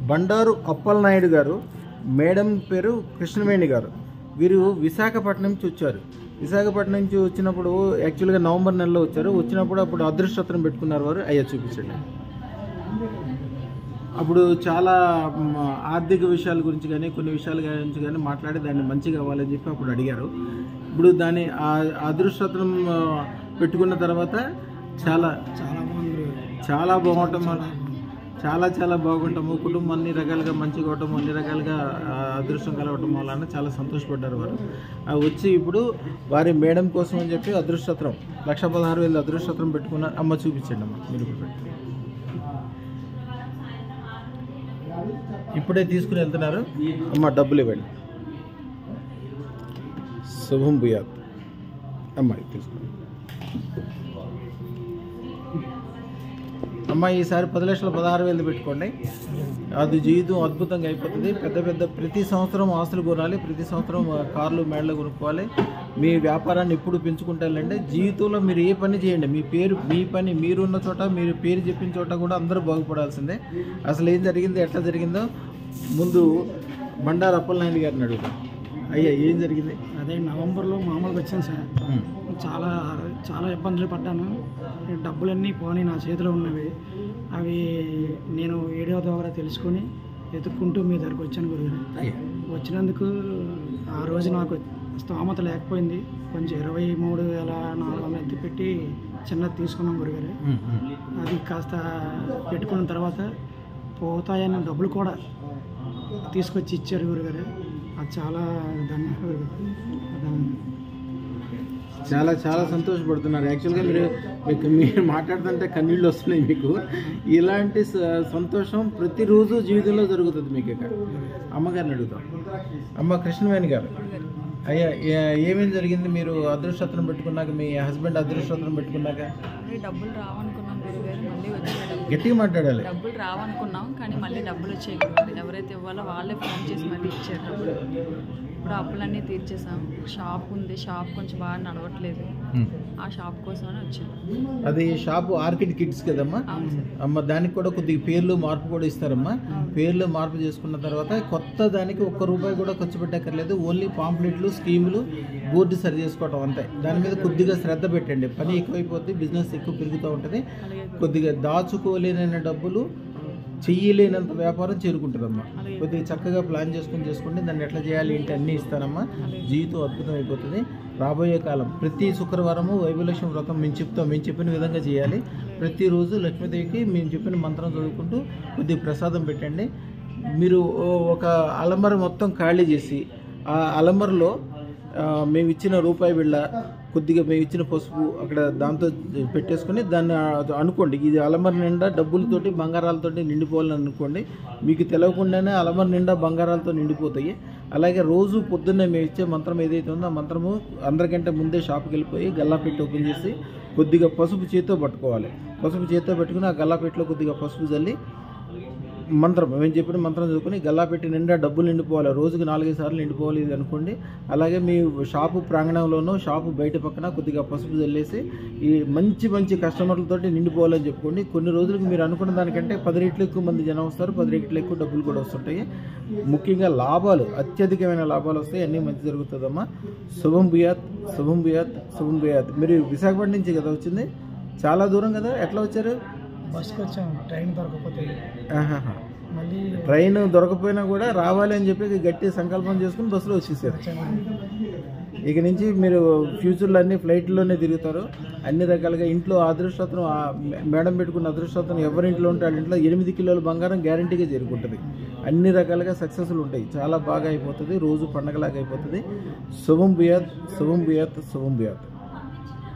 బండారు అప్పలనాయుడు గారు మేడం పేరు కృష్ణవేణి గారు వీరు విశాఖపట్నం నుంచి వచ్చారు విశాఖపట్నం నుంచి వచ్చినప్పుడు యాక్చువల్గా నవంబర్ నెలలో వచ్చారు వచ్చినప్పుడు అప్పుడు అదృష్టత్రం పెట్టుకున్నారు వారు అయ్యా చూపించండి అప్పుడు చాలా మ్, ఆర్థిక విషయాల గురించి కానీ కొన్ని విషయాల గురించి కానీ మాట్లాడి దాన్ని మంచిగా అవ్వాలని చెప్పి అప్పుడు అడిగారు ఇప్పుడు దాని ఆ అదృష్టత్రం ఆ, పెట్టుకున్న తర్వాత చాలా చాలా బాగుంది చాలా బాగుంటాం మన చాలా చాలా బాగుంటాము కుటుంబం అన్ని రకాలుగా మంచిగా అవటం అన్ని రకాలుగా ఆ, అదృష్టం కలవటం వలన చాలా సంతోషపడ్డారు వారు ఆ, వచ్చి ఇప్పుడు వారి మేడం కోసం అని చెప్పి అదృష్టత్రం లక్ష పదహారు వేలు అదృష్టత్రం పెట్టుకున్నారు అమ్మ చూపించండి అమ్మ మీరు ఇప్పుడు పెట్టండి. ఇప్పుడే తీసుకుని వెళ్తున్నారు అమ్మ డబ్బులు ఇవ్వండి శుభం భూయాత్ అమ్మాయి తీసుకోండి అమ్మ ఈసారి పది లక్షల పదహారు వేలు పెట్టుకోండి అది జీవితం అద్భుతంగా అయిపోతుంది పెద్ద పెద్ద ప్రతి సంవత్సరం ఆస్తులు కొనాలి ప్రతి సంవత్సరం ఆ, కార్లు మేడలు కొనుక్కోవాలి మీ వ్యాపారాన్ని ఎప్పుడు పెంచుకుంటూ వెళ్ళండి జీవితంలో మీరు ఏ పని చేయండి మీ పేరు మీ పని మీరున్న చోట మీరు పేరు చెప్పిన చోట కూడా అందరూ బాగుపడాల్సిందే అసలు ఏం జరిగింది ఎట్లా జరిగిందో ముందు బండారు అప్పలనాయుడు గారిని అడుగుతాం అయ్యా ఏం జరిగింది అదే నవంబర్లో మామూలుగా వచ్చాను సార్ ఉమ్. చాలా చాలా ఇబ్బందులు పడ్డాను ఈ డబ్బులన్నీ పోనీ నా చేతిలో ఉన్నవి అవి నేను వీడియో ద్వారా తెలుసుకొని వెతుక్కుంటూ మీ దగ్గరకు వచ్చాను గురుగారు అయ్యా వచ్చినందుకు ఆ రోజు నాకు స్తోమత లేకపోయింది కొంచెం ఇరవై మూడు వేల నాలుగు వందలు ఎత్తి పెట్టి చిన్నది తీసుకున్నాం గురుగారు ఉమ్, ఉమ్. అది కాస్త పెట్టుకున్న తర్వాత పోతాయన్న డబ్బులు కూడా తీసుకొచ్చి ఇచ్చారు గురుగారు అది చాలా ధన్యవాదాలు గురుగారు. చాలా చాలా సంతోషపడుతున్నారు యాక్చువల్గా మీరు మీకు మీరు మాట్లాడుతుంటే కన్నీళ్ళు వస్తున్నాయి మీకు ఇలాంటి స- సంతోషం ప్రతిరోజు జీవితంలో జరుగుతుంది మీకు ఇక అమ్మగారిని అడుగుతాం అమ్మ కృష్ణవేణి గారు అయ్యా ఏ- ఏమేం జరిగింది మీరు అదృష్టత్రం పెట్టుకున్నాక మీ హస్బెండ్ అదృష్టత్రం పెట్టుకున్నాక మళ్ళీ డబ్బులు రావనుకున్నాం గురుగారు మళ్ళీ వచ్చాయి డబ్బులు గట్టిగా మాట్లాడాలి డబ్బులు రావనుకున్నాం కానీ మళ్ళీ డబ్బులు వచ్చాయి గురుగారు ఎవరైతే ఇవ్వాలో వాళ్ళే ఫోన్ చేసి మళ్ళీ ఇచ్చారు డబ్బులు ఇప్పుడు అప్పులన్నీ తీర్చేసాం షాప్ ఉంది షాప్ కొంచెం బాగా నడవట్లేదు ఉమ్. ఆ షాప్ కోసమని వచ్చాం అది షాపు ఆర్కిడ్ కిడ్స్ కదమ్మా అవును సార్ అమ్మ దానికి కూడా కొద్దిగా పేర్లు మార్పు కూడా ఇస్తారమ్మా పేర్లు మార్పు చేసుకున్న తర్వాత కొత్త దానికి ఒక్క రూపాయి కూడా ఖర్చు పెట్టక్కర్లేదు ఓన్లీ పాంప్లెట్లు స్కీములు బోర్డు సరి చేసుకోవటం అంతే దాని మీద కొద్దిగా శ్రద్ధ పెట్టండి పని ఎక్కువైపోద్ది బిజినెస్ ఎక్కువ పెరుగుతూ ఉంటుంది అలాగే కొద్దిగా దాచుకోలేనైన డబ్బులు చెయ్యలేనంత వ్యాపారం చేరుకుంటుందమ్మా అలాగే. కొద్దిగా చక్కగా ప్లాన్ చేసుకుని చేసుకోండి దాన్ని ఎట్లా చేయాలి ఏంటి అన్నీ ఇస్తానమ్మా జీవితం అద్భుతం అయిపోతుంది రాబోయే కాలం ప్రతి శుక్రవారము వైభలక్ష్మి వ్రతం మేము చెప్తాం మేము చెప్పిన విధంగా చేయాలి ప్రతిరోజు లక్ష్మీదేవికి మేము చెప్పిన మంత్రం చదువుకుంటూ కొద్దిగా ప్రసాదం పెట్టండి మీరు ఓ- ఒక అలమర మొత్తం ఖాళీ చేసి ఆ అలమరలో ఆ, మేము ఇచ్చిన రూపాయి బిళ్ళ కొద్దిగా మేము ఇచ్చిన పసుపు అక్కడ దాంతో పెట్టేసుకొని దాన్ని ఆ- అనుకోండి ఇది అలమర నిండా డబ్బులతోటి బంగారాలతోటి నిండిపోవాలని అనుకోండి మీకు తెలియకుండానే అలమర నిండా బంగారాలతో నిండిపోతాయి అలాగే రోజు పొద్దున్నే మేము ఇచ్చే మంత్రం ఏదైతే ఉందో ఆ మంత్రము అందరికంటే ముందే షాప్కి వెళ్ళిపోయి గల్లా పెట్టి ఓపెన్ చేసి కొద్దిగా పసుపు చేతితో పట్టుకోవాలి పసుపు చేతితో పెట్టుకుని ఆ గల్లా పెట్టిలో కొద్దిగా పసుపు చల్లి మంత్రం మేము చెప్పిన మంత్రం చదువుకుని గల్లా పెట్టి నిండా డబ్బులు నిండిపోవాలి రోజుకి నాలుగైదు సార్లు నిండిపోవాలి ఇది అనుకోండి అలాగే మీ షాపు ప్రాంగణంలోనూ షాపు బయట పక్కన కొద్దిగా పసుపు చల్లేసి ఈ మంచి మంచి కస్టమర్లతోటి నిండిపోవాలని చెప్పుకోండి కొన్ని రోజులకు మీరు అనుకున్న దానికంటే పది రెట్లు ఎక్కువ మంది జనం వస్తారు పది రెట్లు ఎక్కువ డబ్బులు కూడా వస్తుంటాయి ముఖ్యంగా లాభాలు అత్యధికమైన లాభాలు వస్తాయి అన్నీ మంచి జరుగుతుందమ్మా శుభం భూయాత్ శుభం భూయాత్ శుభం భూయాత్ మీరు విశాఖపట్నం నుంచి కదా వచ్చింది చాలా దూరం కదా ఎట్లా వచ్చారు బస్కి వచ్చాం ట్రైన్ దొరకకపోతే ఆహాహా. మళ్ళీ ట్రైన్ దొరకపోయినా కూడా రావాలి అని చెప్పి గట్టి సంకల్పం చేసుకుని బస్సులో వచ్చేసారు ఇక నుంచి మీరు ఫ్యూచర్లో అన్ని ఫ్లైట్లోనే తిరుగుతారు అన్ని రకాలుగా ఇంట్లో అదృష్టత్వం ఆ మేడం పెట్టుకున్న అదృష్టత్వం ఎవరింట్లో ఉంటే వాళ్ళ ఇంట్లో ఎనిమిది కిలోల బంగారం గ్యారంటీగా చేరుకుంటుంది అన్ని రకాలుగా సక్సెస్ఫుల్ ఉంటాయి చాలా బాగా అయిపోతుంది రోజు పండగలాగా అయిపోతుంది శుభం బియాత్ శుభం బియాత్ శుభం బియాత్